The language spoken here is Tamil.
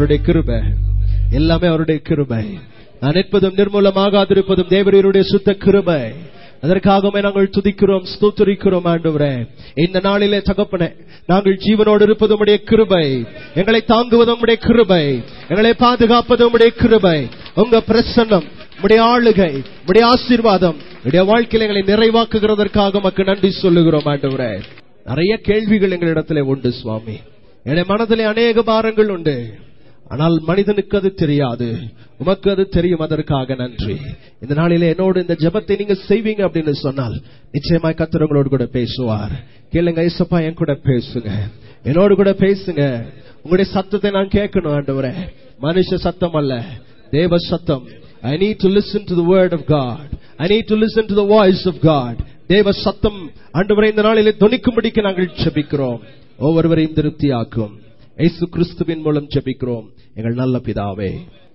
அவருடைய கிருபை எல்லாமே அவருடைய கிருபை நான் நிற்பதும் நிர்மூலமாகாதிருப்பதும் தேவரீருடைய சுத்த கிருபை அதற்காகவே நாங்கள் துதிக்கிறோம் ஸ்தோத்தரிக்கிறோம் ஆண்டவரே இந்த நாளிலே தகப்பனே நாங்கள் ஜீவனோடு இருப்பது உம்முடைய கிருபை எங்களை தாங்குவது உம்முடைய கிருபை எங்களை பாதுகாப்பது உம்முடைய கிருபை உங்க பிரசன்னம் உம்முடைய ஆளுகை உம்முடைய ஆசீர்வாதம் உடைய வாழ்க்கையில எங்களை நிறைவாக்குகிறதற்காக உமக்கு நன்றி சொல்லுகிறோம் ஆண்டவரே நிறைய கேள்விகள் எங்களிடத்திலே உண்டு சுவாமி என்னுடைய மனதிலே அநேக பாரங்கள் உண்டு ஆனால் மனிதனுக்கு அது தெரியாது உமக்கு அது தெரியும் அதற்காக நன்றி இந்த நாளிலே என்னோடு இந்த ஜெபத்தை நீங்க செய்வீங்க அப்படின்னு சொன்னால் நிச்சயமாய் கர்த்தர் உங்களோடு கூட பேசுவார் கேளுங்க ஐசப்பா என் கூட பேசுங்க என்னோடு கூட பேசுங்க உங்களுடைய சத்தத்தை நான் கேட்கணும் ஆண்டவரே மனுஷ சத்தம் அல்ல தேவ சத்தம் I need to listen to the word of God I need to listen to the voice of God தேவ சத்தம் ஆண்டவரே இந்த நாளிலே துணிக்கும்படிக்கு நாங்கள் ஜெபிக்கிறோம் ஒவ்வொருவரையும் திருப்தியாக்கும் இயேசு கிறிஸ்துவின் மூலம் ஜெபிக்கிறோம் எங்கள் நல்ல பிதாவே